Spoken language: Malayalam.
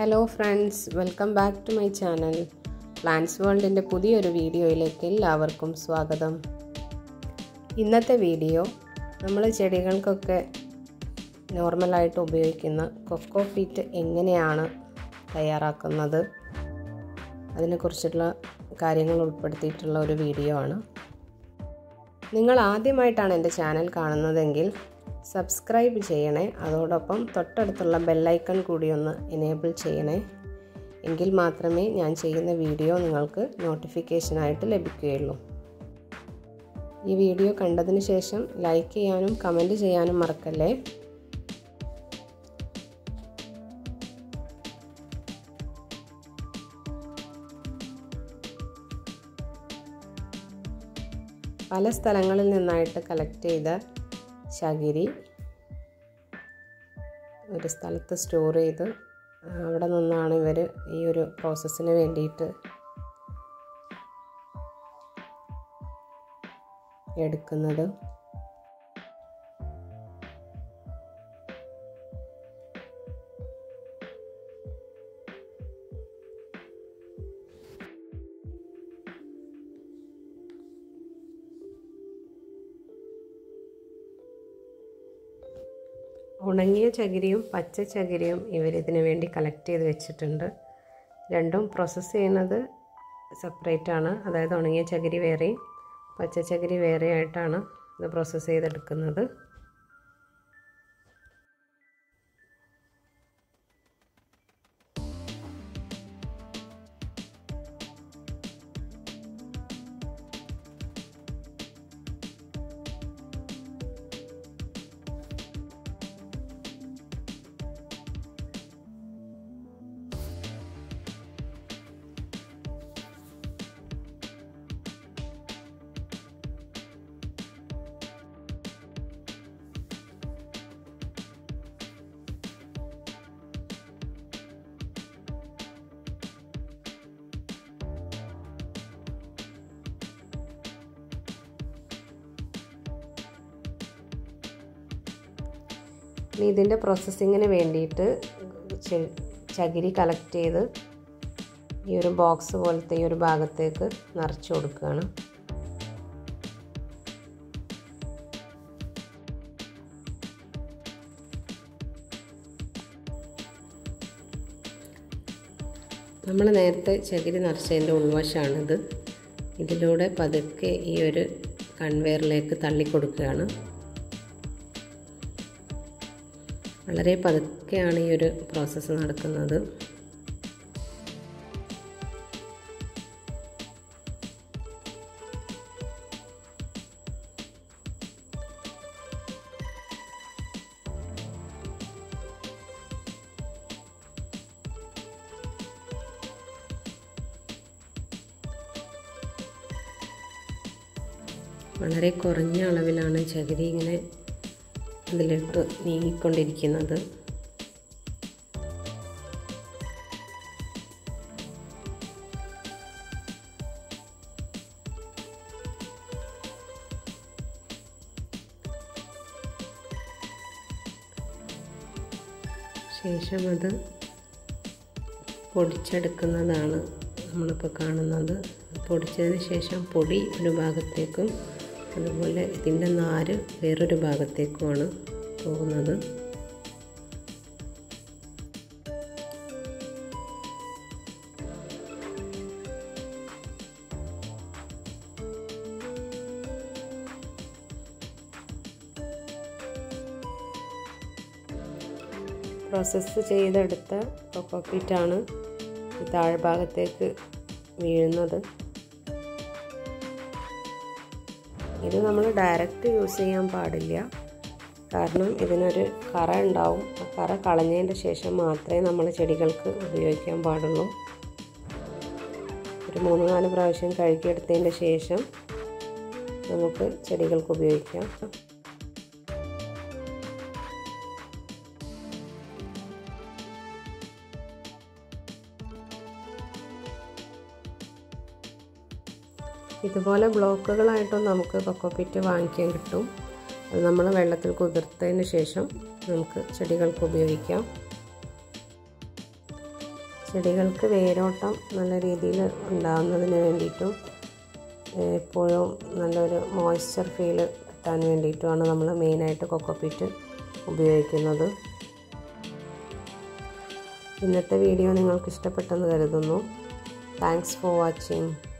hello friends welcome back to my channel plants വേൾഡിൻ്റെ പുതിയൊരു വീഡിയോയിലേക്ക് എല്ലാവർക്കും സ്വാഗതം ഇന്നത്തെ വീഡിയോ നമ്മൾ ചെടികൾക്കൊക്കെ നോർമലായിട്ട് ഉപയോഗിക്കുന്ന കൊക്കോ ഫീറ്റ് എങ്ങനെയാണ് തയ്യാറാക്കുന്നത് അതിനെക്കുറിച്ചുള്ള കാര്യങ്ങൾ ഉൾപ്പെടുത്തിയിട്ടുള്ള ഒരു വീഡിയോ ആണ് നിങ്ങൾ ആദ്യമായിട്ടാണ് എൻ്റെ ചാനൽ കാണുന്നതെങ്കിൽ സബ്സ്ക്രൈബ് ചെയ്യണേ അതോടൊപ്പം തൊട്ടടുത്തുള്ള ബെല്ലൈക്കൺ കൂടി ഒന്ന് എനേബിൾ ചെയ്യണേ എങ്കിൽ മാത്രമേ ഞാൻ ചെയ്യുന്ന വീഡിയോ നിങ്ങൾക്ക് നോട്ടിഫിക്കേഷനായിട്ട് ലഭിക്കുകയുള്ളൂ ഈ വീഡിയോ കണ്ടതിന് ശേഷം ലൈക്ക് ചെയ്യാനും കമൻറ്റ് ചെയ്യാനും മറക്കല്ലേ പല സ്ഥലങ്ങളിൽ നിന്നായിട്ട് കളക്ട് ചെയ്ത ചകിരി ഒരു സ്ഥലത്ത് സ്റ്റോർ ചെയ്ത് അവിടെ നിന്നാണ് ഇവർ ഈ ഒരു പ്രോസസ്സിന് വേണ്ടിയിട്ട് എടുക്കുന്നത് ഉണങ്ങിയ ചകിരിയും പച്ച ചകിരിയും ഇവരിതിനു വേണ്ടി കളക്ട് ചെയ്ത് വെച്ചിട്ടുണ്ട് രണ്ടും പ്രോസസ്സ് ചെയ്യുന്നത് സെപ്പറേറ്റ് ആണ് അതായത് ഉണങ്ങിയ ചകിരി വേറെയും പച്ച ചകിരി വേറെ ആയിട്ടാണ് ഇത് പ്രോസസ്സ് ചെയ്തെടുക്കുന്നത് ഇനി ഇതിൻ്റെ പ്രോസസ്സിങ്ങിന് വേണ്ടിയിട്ട് ചകിരി കളക്ട് ചെയ്ത് ഈ ഒരു ബോക്സ് പോലത്തെ ഈ ഒരു ഭാഗത്തേക്ക് നിറച്ച് കൊടുക്കുകയാണ് നമ്മൾ നേരത്തെ ചകിരി നിറച്ചതിൻ്റെ ഉൾവശമാണിത് ഇതിലൂടെ പതുക്കെ ഈ ഒരു കൺവെയറിലേക്ക് തള്ളിക്കൊടുക്കുകയാണ് വളരെ പതുക്കെയാണ് ഈ ഒരു പ്രോസസ്സ് നടക്കുന്നത് വളരെ കുറഞ്ഞ അളവിലാണ് ചകിരി ഇങ്ങനെ അതിലിട്ട് നീങ്ങിക്കൊണ്ടിരിക്കുന്നത് ശേഷം അത് പൊടിച്ചെടുക്കുന്നതാണ് നമ്മളിപ്പോൾ കാണുന്നത് പൊടിച്ചതിന് ശേഷം പൊടി ഒരു ഭാഗത്തേക്കും അതുപോലെ ഇതിൻ്റെ നാര് വേറൊരു ഭാഗത്തേക്കുമാണ് പോകുന്നത് പ്രോസസ്സ് ചെയ്തെടുത്ത കൊക്കോപ്പീറ്റാണ് താഴ്ഭാഗത്തേക്ക് വീഴുന്നത് ഇത് നമ്മൾ ഡയറക്റ്റ് യൂസ് ചെയ്യാൻ പാടില്ല കാരണം ഇതിനൊരു കറ ഉണ്ടാവും ആ കറ കളഞ്ഞതിൻ്റെ ശേഷം മാത്രമേ നമ്മൾ ചെടികൾക്ക് ഉപയോഗിക്കാൻ പാടുള്ളൂ ഒരു മൂന്ന് നാല് പ്രാവശ്യം കഴുകിയെടുത്തതിൻ്റെ ശേഷം നമുക്ക് ചെടികൾക്ക് ഉപയോഗിക്കാം ഇതുപോലെ ബ്ലോക്കുകളായിട്ടും നമുക്ക് കൊക്കോപ്പിറ്റ് വാങ്ങിക്കാൻ കിട്ടും അത് നമ്മൾ വെള്ളത്തിൽ കുതിർത്തതിന് ശേഷം നമുക്ക് ചെടികൾക്ക് ഉപയോഗിക്കാം ചെടികൾക്ക് വേരോട്ടം നല്ല രീതിയിൽ ഉണ്ടാകുന്നതിന് വേണ്ടിയിട്ടും എപ്പോഴും നല്ലൊരു മോയ്സ്ചർ ഫീൽ കിട്ടാൻ വേണ്ടിയിട്ടുമാണ് നമ്മൾ മെയിനായിട്ട് കൊക്കോപ്പിറ്റ് ഉപയോഗിക്കുന്നത് ഇന്നത്തെ വീഡിയോ നിങ്ങൾക്ക് ഇഷ്ടപ്പെട്ടെന്ന് കരുതുന്നു താങ്ക്സ് ഫോർ വാച്ചിങ്